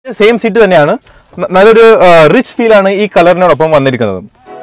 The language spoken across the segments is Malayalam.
സെയിം സീറ്റ് തന്നെയാണ് ന- നല്ലൊരു റിച്ച് ഫീൽ ആണ് ഈ കളറിനോടൊപ്പം വന്നിരിക്കുന്നത്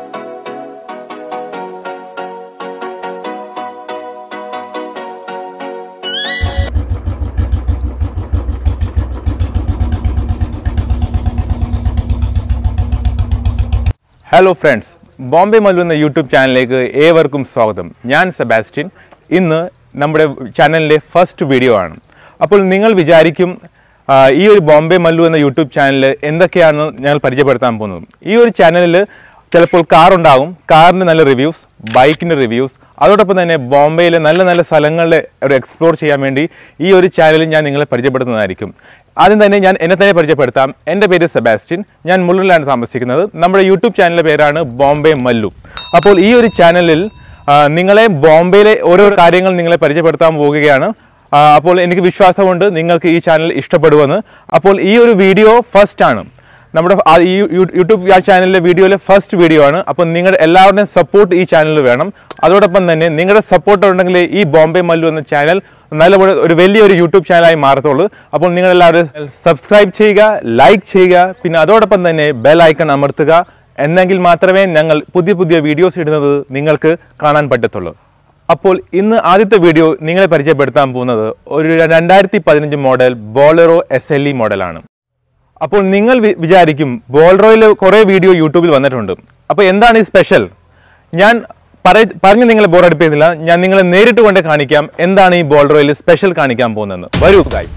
ഹലോ ഫ്രണ്ട്സ് ബോംബെ മല്ലു എന്ന യൂട്യൂബ് ചാനലിലേക്ക് ഏവർക്കും സ്വാഗതം ഞാൻ സെബാസ്റ്റ്യൻ ഇന്ന് നമ്മുടെ ചാനലിലെ ഫസ്റ്റ് വീഡിയോ ആണ് അപ്പോൾ നിങ്ങൾ വിചാരിക്കും ആ, ഈ ഒരു ബോംബെ മല്ലു എന്ന യൂട്യൂബ് ചാനൽ എന്തൊക്കെയാണ് ഞങ്ങൾ പരിചയപ്പെടുത്താൻ പോകുന്നത് ഈ ഒരു ചാനലിൽ ചിലപ്പോൾ കാർ ഉണ്ടാകും കാറിന് നല്ല റിവ്യൂസ് ബൈക്കിൻ്റെ റിവ്യൂസ് അതോടൊപ്പം തന്നെ ബോംബെയിലെ നല്ല നല്ല സ്ഥലങ്ങളിൽ ഒരു എക്സ്പ്ലോർ ചെയ്യാൻ വേണ്ടി ഈ ഒരു ചാനലിൽ ഞാൻ നിങ്ങളെ പരിചയപ്പെടുത്തുന്നതായിരിക്കും ആദ്യം തന്നെ ഞാൻ എന്നെ തന്നെ പരിചയപ്പെടുത്താം എൻ്റെ പേര് സെബാസ്റ്റ്യൻ ഞാൻ മുള്ളിലാണ് താമസിക്കുന്നത് നമ്മുടെ യൂട്യൂബ് ചാനലിൻ്റെ പേരാണ് ബോംബെ മല്ലു അപ്പോൾ ഈ ഒരു ചാനലിൽ ആ, നിങ്ങളെ ബോംബെയിലെ ഓരോ കാര്യങ്ങൾ നിങ്ങളെ പരിചയപ്പെടുത്താൻ പോവുകയാണ് ആ, അപ്പോൾ എനിക്ക് വിശ്വാസമുണ്ട് നിങ്ങൾക്ക് ഈ ചാനൽ ഇഷ്ടപ്പെടുമെന്ന് അപ്പോൾ ഈ ഒരു വീഡിയോ ഫസ്റ്റ് ആണ് നമ്മുടെ ആ ഈ യൂ- യൂട്യൂബ് ചാനലിലെ വീഡിയോയിലെ ഫസ്റ്റ് വീഡിയോ ആണ് അപ്പോൾ നിങ്ങളുടെ എല്ലാവരുടെയും സപ്പോർട്ട് ഈ ചാനലിൽ വേണം അതോടൊപ്പം തന്നെ നിങ്ങളുടെ സപ്പോർട്ട് ഉണ്ടെങ്കിൽ ഈ ബോംബെ മല്ലു എന്ന ചാനൽ നല്ലപോലെ ഒരു വലിയൊരു യൂട്യൂബ് ചാനലായി മാറത്തുള്ളൂ അപ്പോൾ നിങ്ങൾ എല്ലാവരും സബ്സ്ക്രൈബ് ചെയ്യുക ലൈക്ക് ചെയ്യുക പിന്നെ അതോടൊപ്പം തന്നെ ബെൽ ഐക്കൺ അമർത്തുക എന്നെങ്കിൽ മാത്രമേ ഞങ്ങൾ പുതിയ പുതിയ വീഡിയോസ് ഇടുന്നത് നിങ്ങൾക്ക് കാണാൻ പറ്റത്തുള്ളൂ അപ്പോൾ ഇന്ന് ആദ്യത്തെ വീഡിയോ നിങ്ങളെ പരിചയപ്പെടുത്താൻ പോകുന്നത് ഒരു രണ്ടായിരത്തി പതിനഞ്ച് model Bolero S L E മോഡലാണ് അപ്പോൾ നിങ്ങൾ വി- വിചാരിക്കും ബോൾറോയിൽ കുറേ വീഡിയോ യൂട്യൂബിൽ വന്നിട്ടുണ്ട് അപ്പോൾ എന്താണ് ഈ സ്പെഷ്യൽ ഞാൻ പറയ പറഞ്ഞ് നിങ്ങളെ ബോറടിപ്പിക്കുന്നില്ല ഞാൻ നിങ്ങളെ നേരിട്ട് കൊണ്ട് കാണിക്കാം എന്താണ് ഈ ബോൾറോയിൽ സ്പെഷ്യൽ കാണിക്കാൻ പോകുന്നത് വരൂ ഗൈസ്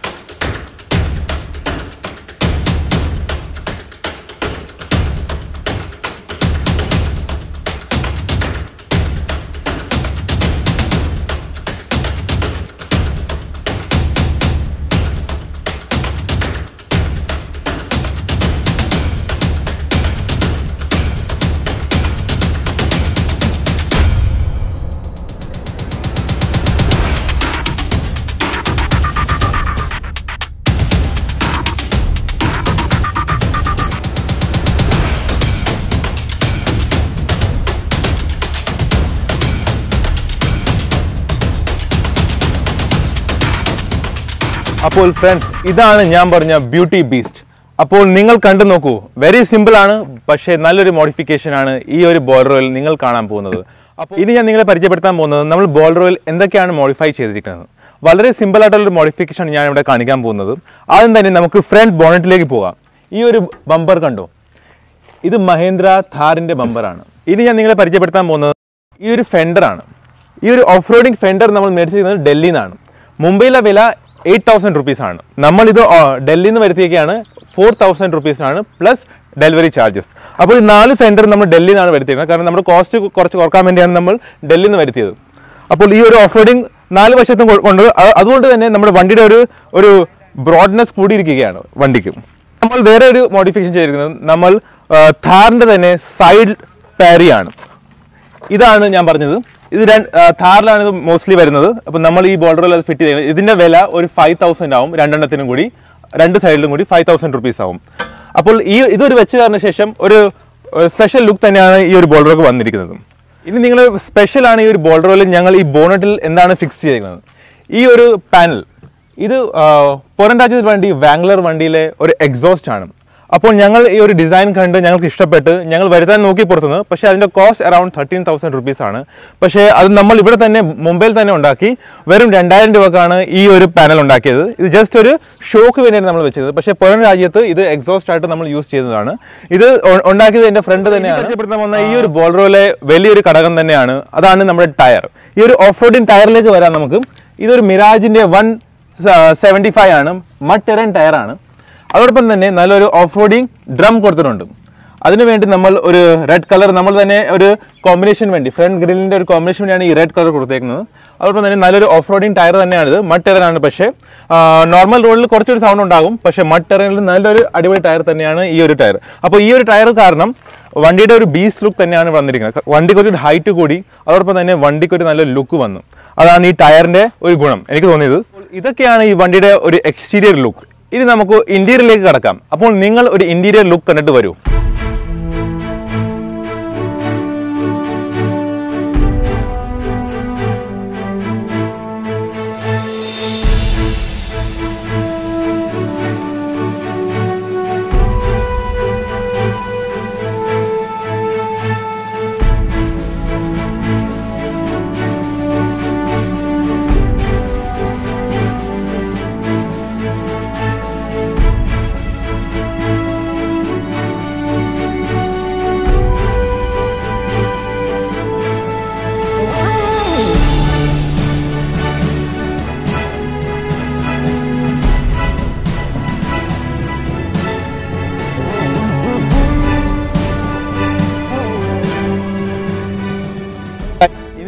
അപ്പോൾ ഫ്രണ്ട്സ് ഇതാണ് ഞാൻ പറഞ്ഞ ബ്യൂട്ടി ബീസ്റ്റ് അപ്പോൾ നിങ്ങൾ കണ്ടു നോക്കൂ വെരി സിമ്പിൾ ആണ് പക്ഷേ നല്ലൊരു മോഡിഫിക്കേഷൻ ആണ് ഈ ഒരു ബോൾറോയിൽ നിങ്ങൾ കാണാൻ പോകുന്നത് അപ്പോൾ ഇനി ഞാൻ നിങ്ങളെ പരിചയപ്പെടുത്താൻ പോകുന്നത് നമ്മൾ ബോൾറോയിൽ എന്തൊക്കെയാണ് മോഡിഫൈ ചെയ്തിരിക്കുന്നത് വളരെ സിമ്പിൾ ആയിട്ടുള്ള ഒരു മോഡിഫിക്കേഷൻ ഞാൻ ഇവിടെ കാണിക്കാൻ പോകുന്നത് ആദ്യം തന്നെ നമുക്ക് ഫ്രണ്ട് ബോണറ്റിലേക്ക് പോകാം ഈ ഒരു ബമ്പർ കണ്ടോ ഇത് മഹേന്ദ്ര ഥാറിന്റെ ബമ്പറാണ് ഇനി ഞാൻ നിങ്ങളെ പരിചയപ്പെടുത്താൻ പോകുന്നത് ഈ ഒരു ഫെൻഡർ ആണ് ഈ ഒരു ഓഫ് റോഡിംഗ് ഫെൻഡർ നമ്മൾ മേടിച്ചിരിക്കുന്നത് ഡൽഹിയിൽ നിന്നാണ് മുംബൈയിലെ വില എയ്റ്റ് തൗസൻഡ് റുപ്പീസ് ആണ് നമ്മൾ ഇത് ഡൽഹിയിൽ നിന്ന് വരുത്തിയൊക്കെയാണ് ഫോർ തൗസൻഡ് റുപ്പീസ് ആണ് പ്ലസ് ഡെലിവറി ചാർജസ് അപ്പോൾ ഈ നാല് ഫെൻഡർ നമ്മൾ ഡൽഹിയിൽ നിന്നാണ് വരുത്തിയത് കാരണം നമ്മുടെ കോസ്റ്റ് കുറച്ച് കുറക്കാൻ വേണ്ടിയാണ് നമ്മൾ ഡൽഹിയിൽ നിന്ന് വരുത്തിയത് അപ്പോൾ ഈ ഒരു ഓഫ് റോഡിംഗ് നാല് വശത്തും കൊ- കൊണ്ട് അ- അതുകൊണ്ട് തന്നെ നമ്മുടെ വണ്ടിയുടെ ഒരു ഒരു ബ്രോഡ്നെസ് കൂടിയിരിക്കുകയാണ് വണ്ടിക്ക് നമ്മൾ വേറെ ഒരു മോഡിഫിക്കേഷൻ ചെയ്തിരിക്കുന്നത് നമ്മൾ ഥാറിന്റെ തന്നെ സൈഡ് പാരിയാണ് ഇതാണ് ഞാൻ പറഞ്ഞത് ഇത് രണ്ട് ഥാറിലാണ് ഇത് മോസ്റ്റ്ലി വരുന്നത് അപ്പം നമ്മൾ ഈ ബോർഡറിൽ അത് ഫിറ്റ് ചെയ്യുന്നത് ഇതിന്റെ വില ഒരു ഫൈവ് തൗസൻഡ് ആവും രണ്ടെണ്ണത്തിനും കൂടി രണ്ട് സൈഡിലും കൂടി ഫൈവ് തൗസൻഡ് റുപ്പീസ് ആവും അപ്പോൾ ഈ ഇതൊരു വെച്ച് കാരണ ശേഷം ഒരു സ്പെഷ്യൽ ലുക്ക് തന്നെയാണ് ഈ ഒരു ബോർഡറൊക്കെ വന്നിരിക്കുന്നത് ഇനി നിങ്ങൾ സ്പെഷ്യൽ ആണ് ഈ ഒരു ബോർഡറിൽ ഞങ്ങൾ ഈ ബോണറ്റിൽ എന്താണ് ഫിക്സ് ചെയ്തിരിക്കുന്നത് ഈ ഒരു പാനൽ ഇത് ആ, പുറം രാജ്യത്തിന് വേണ്ടി വാംഗ്ലർ വണ്ടിയിലെ ഒരു എക്സോസ്റ്റ് ആണ് അപ്പോൾ ഞങ്ങൾ ഈ ഒരു ഡിസൈൻ കണ്ട് ഞങ്ങൾക്ക് ഇഷ്ടപ്പെട്ട് ഞങ്ങൾ വരുത്താൻ നോക്കി പുറത്തുനിന്ന് പക്ഷേ അതിൻ്റെ cost around thirteen thousand rupees ആണ് പക്ഷേ അത് നമ്മൾ ഇവിടെ തന്നെ മുംബൈയിൽ തന്നെ ഉണ്ടാക്കി വെറും രണ്ടായിരം രൂപക്കാണ് ഈ ഒരു പാനൽ ഉണ്ടാക്കിയത് ഇത് ജസ്റ്റ് ഒരു ഷോക്ക് വേണ്ടിയാണ് നമ്മൾ വെച്ചത് പക്ഷേ പുറം രാജ്യത്ത് ഇത് എക്സോസ്റ്റ് ആയിട്ട് നമ്മൾ യൂസ് ചെയ്തതാണ് ഇത് ഉ- ഉണ്ടാക്കിയത് എൻ്റെ ഫ്രണ്ട് തന്നെയാണ് പരിചയപ്പെടുത്താൻ വന്ന ഈ ഒരു ബോൾറോയിലെ വലിയൊരു ഘടകം തന്നെയാണ് അതാണ് നമ്മുടെ ടയർ ഈ ഒരു ഓഫ് റോഡിങ് ടയറിലേക്ക് വരാൻ നമുക്ക് ഇതൊരു മിറാജിൻ്റെ വൺ സെവൻറ്റി ഫൈവ് ആണ് മഡ് ടെറൻ ടയറാണ് അതോടൊപ്പം തന്നെ നല്ലൊരു ഓഫ് റോഡിങ് ഡ്രം കൊടുത്തിട്ടുണ്ട് അതിനുവേണ്ടി നമ്മൾ ഒരു റെഡ് കളർ നമ്മൾ തന്നെ ഒരു കോമ്പിനേഷൻ വേണ്ടി ഫ്രണ്ട് ഗ്രില്ലിൻ്റെ ഒരു കോമ്പിനേഷൻ വേണ്ടിയാണ് ഈ റെഡ് കളർ കൊടുത്തേക്കുന്നത് അതോടൊപ്പം തന്നെ നല്ലൊരു ഓഫ് റോഡിങ് ടയർ തന്നെയാണിത് മഡ് ടെറനാണ് പക്ഷേ നോർമൽ റോഡിൽ കുറച്ചൊരു സൗണ്ട് ഉണ്ടാകും പക്ഷേ മഡ് ടെറനിൽ നല്ലൊരു അടിപൊളി ടയർ തന്നെയാണ് ഈ ഒരു ടയർ അപ്പോൾ ഈ ഒരു ടയർ കാരണം വണ്ടിയുടെ ഒരു ബീസ് ലുക്ക് തന്നെയാണ് വന്നിരിക്കുന്നത് വണ്ടിക്ക് ഒരു ഹൈറ്റ് കൂടി അതോടൊപ്പം തന്നെ വണ്ടിക്ക് ഒരു നല്ല ലുക്ക് വന്നു അതാണ് ഈ ടയറിന്റെ ഒരു ഗുണം എനിക്ക് തോന്നിയത് ഇതൊക്കെയാണ് ഈ വണ്ടിയുടെ ഒരു എക്സ്റ്റീരിയർ ലുക്ക് ഇനി നമുക്ക് ഇന്റീരിയറിലേക്ക് കടക്കാം അപ്പോൾ നിങ്ങൾ ഒരു ഇന്റീരിയർ ലുക്ക് കണ്ടിട്ട് വരൂ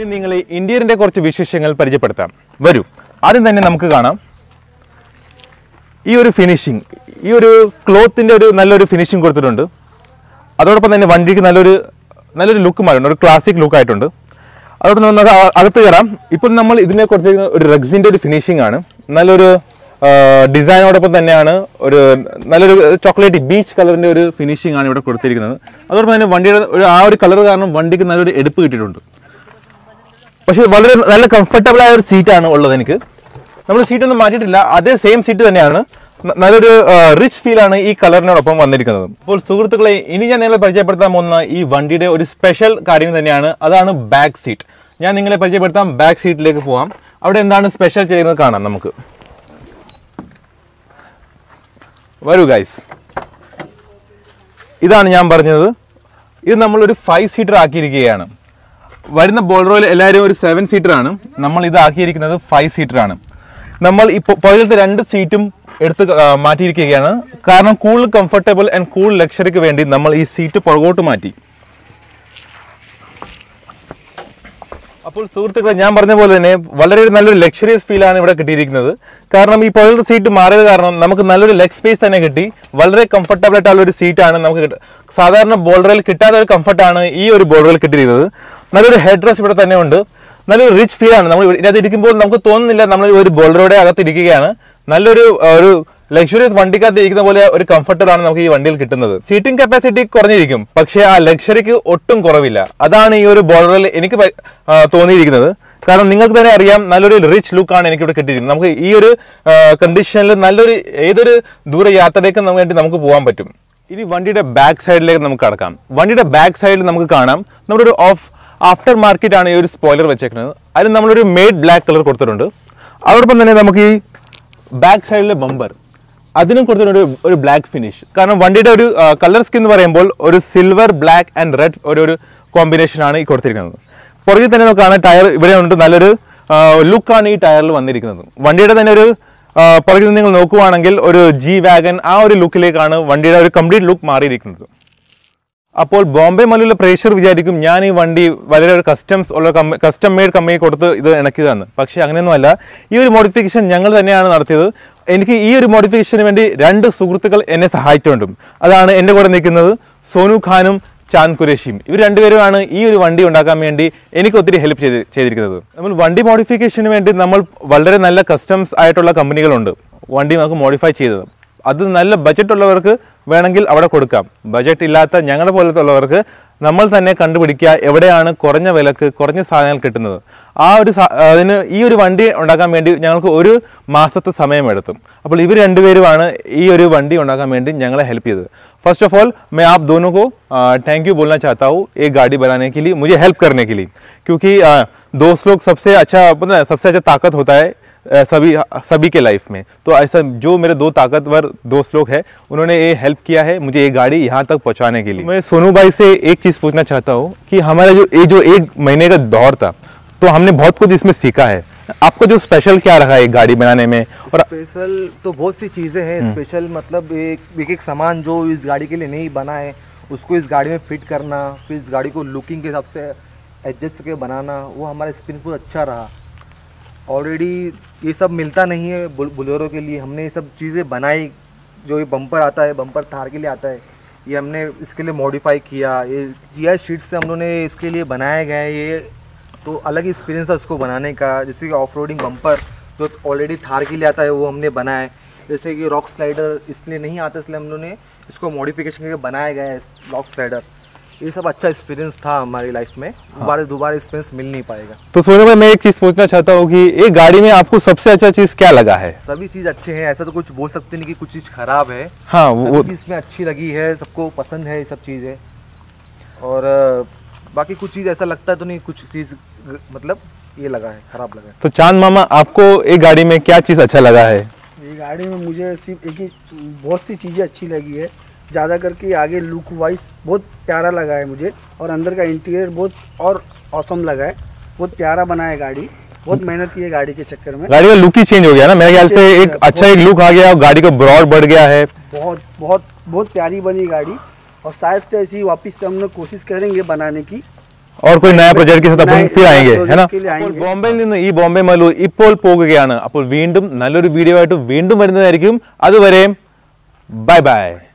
ഇനി നിങ്ങളെ ഇന്ത്യയുടെ കുറച്ച് വിശേഷങ്ങൾ പരിചയപ്പെടുത്താം വരൂ ആദ്യം തന്നെ നമുക്ക് കാണാം ഈ ഒരു ഫിനിഷിംഗ് ഈ ഒരു ക്ലോത്തിന്റെ ഒരു നല്ലൊരു ഫിനിഷിംഗ് കൊടുത്തിട്ടുണ്ട് അതോടൊപ്പം തന്നെ വണ്ടിക്ക് നല്ലൊരു നല്ലൊരു ലുക്ക് മാറുണ്ട് ഒരു ക്ലാസിക് ലുക്ക് ആയിട്ടുണ്ട് അതോടൊപ്പം നമുക്ക് അ- അകത്ത് കയറാം ഇപ്പോൾ നമ്മൾ ഇതിനെ കൊടുത്തിരിക്കുന്ന ഒരു റഗ്സിന്റെ ഒരു ഫിനിഷിംഗ് ആണ് നല്ലൊരു ഡിസൈനോടൊപ്പം തന്നെയാണ് ഒരു നല്ലൊരു ചോക്ലേറ്റ് ബീച്ച് കളറിന്റെ ഒരു ഫിനിഷിംഗ് ആണ് ഇവിടെ കൊടുത്തിരിക്കുന്നത് അതോടൊപ്പം തന്നെ വണ്ടിയുടെ ഒരു ആ ഒരു കളർ കാരണം വണ്ടിക്ക് നല്ലൊരു എടുപ്പ് കിട്ടിയിട്ടുണ്ട് പക്ഷെ വളരെ നല്ല കംഫർട്ടബിൾ ആയ ഒരു സീറ്റാണ് ഉള്ളത് എനിക്ക് നമ്മൾ സീറ്റ് ഒന്നും മാറ്റിയിട്ടില്ല അതേ സെയിം സീറ്റ് തന്നെയാണ് ന- നല്ലൊരു റിച്ച് ഫീൽ ആണ് ഈ കളറിനോടൊപ്പം വന്നിരിക്കുന്നത് അപ്പോൾ സുഹൃത്തുക്കളെ ഇനി ഞാൻ നിങ്ങളെ പരിചയപ്പെടുത്താൻ പോകുന്ന ഈ വണ്ടിയുടെ ഒരു സ്പെഷ്യൽ കാര്യം തന്നെയാണ് അതാണ് ബാക്ക് സീറ്റ് ഞാൻ നിങ്ങളെ പരിചയപ്പെടുത്താം ബാക്ക് സീറ്റിലേക്ക് പോവാം അവിടെ എന്താണ് സ്പെഷ്യൽ ചെയ്യുന്നത് കാണാം നമുക്ക് വരൂ ഗൈസ് ഇതാണ് ഞാൻ പറഞ്ഞത് ഇത് നമ്മളൊരു ഫൈവ് സീറ്റർ ആക്കിയിരിക്കുകയാണ് വരുന്ന ബോളറോയിൽ എല്ലാവരും ഒരു സെവൻ സീറ്റർ ആണ് നമ്മൾ ഇത് ആക്കിയിരിക്കുന്നത് ഫൈവ് സീറ്റർ ആണ് നമ്മൾ ഇപ്പോൾ പുറകിലത്തെ രണ്ട് സീറ്റും എടുത്ത് ആ, മാറ്റിയിരിക്കുകയാണ് കാരണം കൂടുതൽ കംഫർട്ടബിൾ ആൻഡ് കൂടുതൽ ലക്ഷറിക്ക് വേണ്ടി നമ്മൾ ഈ സീറ്റ് പുറകോട്ട് മാറ്റി അപ്പോൾ സുഹൃത്തുക്കളെ ഞാൻ പറഞ്ഞ പോലെ തന്നെ വളരെ ഒരു നല്ലൊരു ലക്ഷറിയസ് ഫീൽ ആണ് ഇവിടെ കിട്ടിയിരിക്കുന്നത് കാരണം ഈ പുറകിലത്തെ സീറ്റ് മാറിയത് കാരണം നമുക്ക് നല്ലൊരു ലെഗ് സ്പേസ് തന്നെ കിട്ടി വളരെ കംഫർട്ടബിൾ ആയിട്ടുള്ള ഒരു സീറ്റാണ് നമുക്ക് കിട്ട- സാധാരണ ബോൾഡറിൽ കിട്ടാത്ത ഒരു കംഫർട്ടാണ് ഈ ഒരു ബോൾഡറിൽ കിട്ടിയിരിക്കുന്നത് നല്ലൊരു ഹെഡ് റെസ്റ്റ് ഇവിടെ തന്നെ ഉണ്ട് നല്ലൊരു റിച്ച് ഫീൽ ആണ് നമ്മൾ ഇതിനകത്ത് ഇരിക്കുമ്പോൾ നമുക്ക് തോന്നുന്നില്ല നമ്മൾ ഒരു ബോൾഡറുടെ അകത്ത് ഇരിക്കുകയാണ് നല്ലൊരു ആ, ഒരു ലക്ഷറിയസ് വണ്ടിക്കകത്ത് ഇരിക്കുന്ന പോലെ ഒരു കംഫർട്ടബിൾ ആണ് നമുക്ക് ഈ വണ്ടിയിൽ കിട്ടുന്നത് സീറ്റിംഗ് കപ്പാസിറ്റി കുറഞ്ഞിരിക്കും പക്ഷേ ആ ലക്ഷറിക്ക് ഒട്ടും കുറവില്ല അതാണ് ഈ ഒരു ബോർഡറിൽ എനിക്ക് പ- ആ, തോന്നിയിരിക്കുന്നത് കാരണം നിങ്ങൾക്ക് തന്നെ അറിയാം നല്ലൊരു റിച്ച് ലുക്കാണ് എനിക്ക് ഇവിടെ കിട്ടിയിരിക്കുന്നത് നമുക്ക് ഈ ഒരു കണ്ടീഷനിൽ നല്ലൊരു ഏതൊരു ദൂര യാത്രയ്ക്കും നമുക്ക് വേണ്ടി നമുക്ക് പോകാൻ പറ്റും ഇനി വണ്ടിയുടെ ബാക്ക് സൈഡിലേക്ക് നമുക്ക് കടക്കാം വണ്ടിയുടെ ബാക്ക് സൈഡിൽ നമുക്ക് കാണാം നമ്മുടെ ഒരു ഓഫ് ആഫ്റ്റർ മാർക്കറ്റ് ആണ് ഈ ഒരു സ്പോയിലർ വെച്ചേക്കുന്നത് അതിന് നമ്മളൊരു മെയ്ഡ് ബ്ലാക്ക് കളർ കൊടുത്തിട്ടുണ്ട് അതോടൊപ്പം തന്നെ നമുക്ക് ഈ ബാക്ക് സൈഡിലെ ബമ്പർ അതിനും കൊടുത്തിട്ടുണ്ട് ഒരു ഒരു ബ്ലാക്ക് ഫിനിഷ് കാരണം വണ്ടിയുടെ ഒരു കളർ സ്കിൻ എന്ന് പറയുമ്പോൾ ഒരു സിൽവർ ബ്ലാക്ക് ആൻഡ് റെഡ് ഒരു ഒരു കോമ്പിനേഷൻ ആണ് ഈ കൊടുത്തിരിക്കുന്നത് പുറകിൽ തന്നെ നമുക്ക് കാണാം ടയർ ഇവിടെ ഉണ്ട് നല്ലൊരു ലുക്കാണ് ഈ ടയറിൽ വന്നിരിക്കുന്നത് വണ്ടിയുടെ തന്നെ ഒരു ആ, പുറകിൽ നിന്ന് നിങ്ങൾ നോക്കുവാണെങ്കിൽ ഒരു ജി വാഗൻ ആ ഒരു ലുക്കിലേക്കാണ് വണ്ടിയുടെ ഒരു കംപ്ലീറ്റ് ലുക്ക് മാറിയിരിക്കുന്നത് അപ്പോൾ ബോംബെ മല്ലുള്ള പ്രേഷർ വിചാരിക്കും ഞാൻ ഈ വണ്ടി വളരെ ഒരു കസ്റ്റംസ് ഉള്ള കസ്റ്റം മെയ്ഡ് കമ്പനി കൊടുത്ത് ഇത് ഇണക്കിയതാണ് പക്ഷേ അങ്ങനെയൊന്നുമല്ല ഈ ഒരു മോഡിഫിക്കേഷൻ ഞങ്ങൾ തന്നെയാണ് നടത്തിയത് എനിക്ക് ഈ ഒരു മോഡിഫിക്കേഷന് വേണ്ടി രണ്ട് സുഹൃത്തുക്കൾ എന്നെ സഹായിച്ചുകൊണ്ടും അതാണ് എൻ്റെ കൂടെ നിൽക്കുന്നത് സോനു ഖാനും ചാന്ദ് ഖുരേഷിയും ഇവർ രണ്ടുപേരുമാണ് ഈ ഒരു വണ്ടി ഉണ്ടാക്കാൻ വേണ്ടി എനിക്ക് ഒത്തിരി ഹെൽപ്പ് ചെയ്ത് ചെയ്തിരിക്കുന്നത് നമ്മൾ വണ്ടി മോഡിഫിക്കേഷന് വേണ്ടി നമ്മൾ വളരെ നല്ല കസ്റ്റംസ് ആയിട്ടുള്ള കമ്പനികളുണ്ട് വണ്ടി നമുക്ക് മോഡിഫൈ ചെയ്തത് അത് നല്ല ബജറ്റ് ഉള്ളവർക്ക് വേണമെങ്കിൽ അവിടെ കൊടുക്കാം ബജറ്റ് ഇല്ലാത്ത ഞങ്ങളെ പോലത്തെ ഉള്ളവർക്ക് നമ്മൾ തന്നെ കണ്ടുപിടിക്കുക എവിടെയാണ് കുറഞ്ഞ വിലക്ക് കുറഞ്ഞ സാധനങ്ങൾ കിട്ടുന്നത് ആ ഒരു സാ- അതിന് ഈ ഒരു വണ്ടി ഉണ്ടാക്കാൻ വേണ്ടി ഞങ്ങൾക്ക് ഒരു മാസത്തെ സമയമെടുത്തു അപ്പോൾ ഇവർ രണ്ടുപേരുമാണ് ഈ ഒരു വണ്ടി ഉണ്ടാക്കാൻ വേണ്ടി ഞങ്ങളെ हेल्प ചെയ്തത് फर्स्ट ऑफ ऑल मैं आप दोनों को थैंक यू बोलना चाहता हूँ एक गाड़ी बनाने के लिए मुझे हेल्प करने के लिए क्योंकि अ, दोस्त लोग सबसे अच्छा पता है, सबसे अच्छा ताकत होता है अ, सभी सभी के लाइफ में तो ऐसा जो मेरे दो ताकतवर दोस्त लोग हैं उन्होंने ये हेल्प किया है मुझे ये गाड़ी यहाँ तक पहुँचाने के लिए मैं सोनू भाई से एक चीज़ पूछना चाहता हूँ कि हमारा जो ये जो एक महीने का दौर था तो हमने बहुत कुछ इसमें सीखा है आपको जो स्पेशल क्या रहा है गाड़ी बनाने में और स्पेशल तो बहुत सी चीज़ें हैं स्पेशल मतलब एक एक एक सामान जो इस गाड़ी के लिए नहीं बना है उसको इस गाड़ी में फिट करना फिर इस गाड़ी को लुकिंग के हिसाब से एडजस्ट करके बनाना वो हमारा एक्सपीरियंस बहुत अच्छा रहा ऑलरेडी ये सब मिलता नहीं है बुल- बुलेरो के लिए हमने ये सब चीज़ें बनाई जो ये बम्पर आता है बम्पर थार के लिए आता है ये हमने इसके लिए मॉडिफाई किया ये जी शीट से हम लोगों ने इसके लिए बनाया गया है ये तो अलग एक्सपीरियंस है उसको बनाने का जैसे कि ऑफ रोडिंग बम्पर जो ऑलरेडी थार के लिए आता है वो हमने बनाया है जैसे कि रॉक स्लाइडर इसलिए नहीं आता इसलिए हम लोगों ने इसको मॉडिफिकेशन करके बनाया गया है रॉक स्लाइडर ये सब अच्छा एक्सपीरियंस था हमारी लाइफ में दोबारा दोबारा एक्सपीरियंस मिल नहीं पाएगा तो सोनू भाई मैं एक चीज़ पूछना चाहता हूँ कि ये गाड़ी में आपको सबसे अच्छा चीज़ क्या लगा है सभी चीज़ अच्छे हैं ऐसा तो कुछ बोल सकते नहीं कि कुछ चीज़ खराब है हाँ वो सभी चीज़ में अच्छी लगी है सबको पसंद है ये सब चीज़ें और अ, बाकी कुछ चीज़ ऐसा लगता है तो नहीं कुछ चीज़ ग- मतलब ये लगा है खराब लगा है तो चांद मामा आपको एक गाड़ी में क्या चीज़ अच्छा लगा है ये गाड़ी में मुझे सिर्फ एक ही बहुत सी चीज़ें अच्छी लगी है ज़्यादा करके आगे लुक वाइज बहुत प्यारा लगा है मुझे और अंदर का इंटीरियर बहुत और औसम लगा है बहुत प्यारा बना है गाड़ी बहुत मेहनत की है गाड़ी के चक्कर में गाड़ी का लुक ही चेंज हो गया ना मेरे ख्याल से एक अच्छा एक लुक आ गया और गाड़ी का ब्रॉड बढ़ गया है बहुत बहुत बहुत प्यारी बनी गाड़ी और शायद से ऐसी वापस से हम लोग कोशिश करेंगे बनाने की और कोई नया प्रोजेक्ट के साथ अपन नए- फिर नए आएंगे है ना project के लिए आएंगे। അപ്പോൾ ബോംബെയിൽ നിന്ന് ഈ ബോംബെ മലു ഇപ്പോൾ പോകുകയാണ് അപ്പോൾ വീണ്ടും നല്ലൊരു വീഡിയോ ആയിട്ട് വീണ്ടും വരുന്നതായിരിക്കും അതുവരെയും ബൈ ബൈ